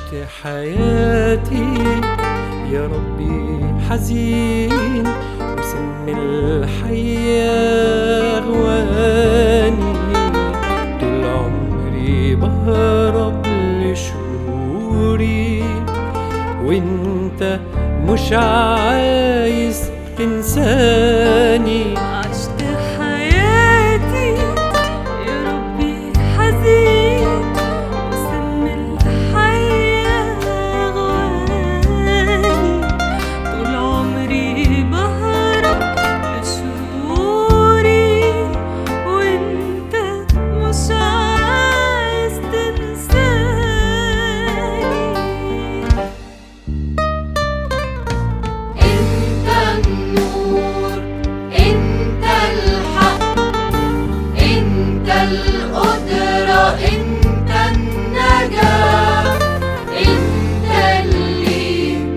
عشت حياتي يا ربي حزين وسم الحياة غواني طول عمري بهرب لشروري وانت مش عايز تنساني عشت حياتي يا ربي حزين وسم الحياة غواني طول عمري بهرب لشروري وانت مش عايز تنساني انت النور انت الحق انت القدرة انت النجاة انت اللي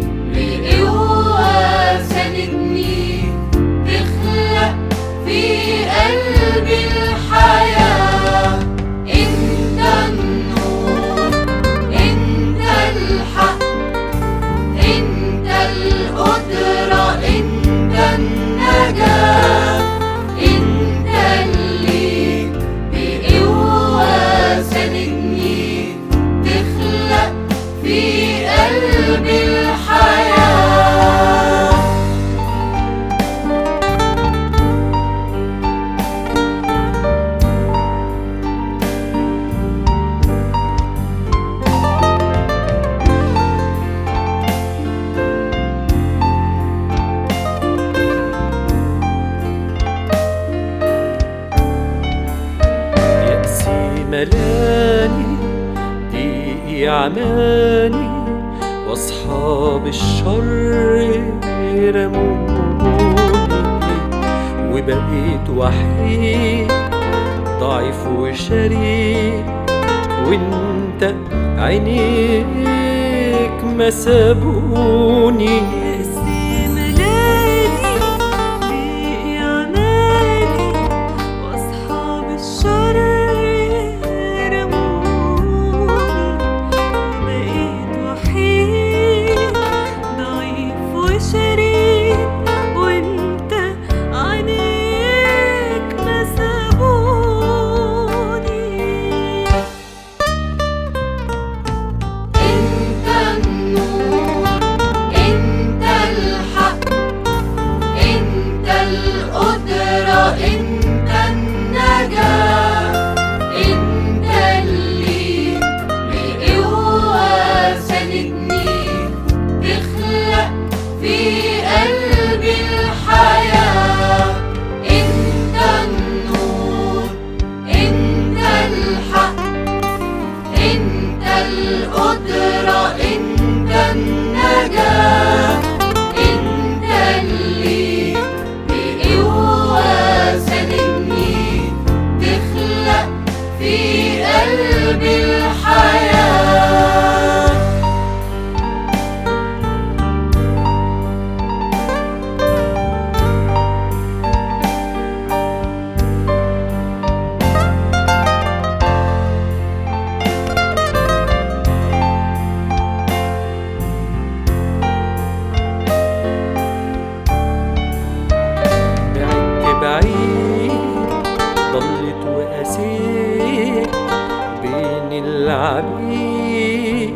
بقوة ساندني تخلق في قلبي الحياة انت النور انت الحق انت القدرة انت النجاة انت اللي بقوة ساندني تخلق في قلبي الحياة يأسي ملاني ضيقي عماني واصحاب الشر رموني وبقيت وحيد ضعيف وشريك وانت عينيك ما سابوني يأسي ملاني ضيقي عماني وأصحاب الشر رموني وبقيت وحيد ضعيف وشريد وانت عينيك ما سابوني انت النور انت الحق انت القدرة انت النجاة انت اللي بقوة ساندني تخلق في قلبي الحياة انت النور انت الحق انت القدرة انت النجاة انت اللي بقوة ساندني تخلق في قلبي الحياة بعدت بعيد ضلت وقسيت بين العبيد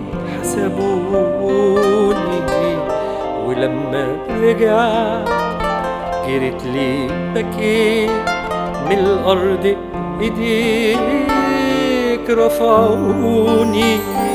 حسبوني ولما رجعت جريت لي بكيت من الأرض إيديك رفعوني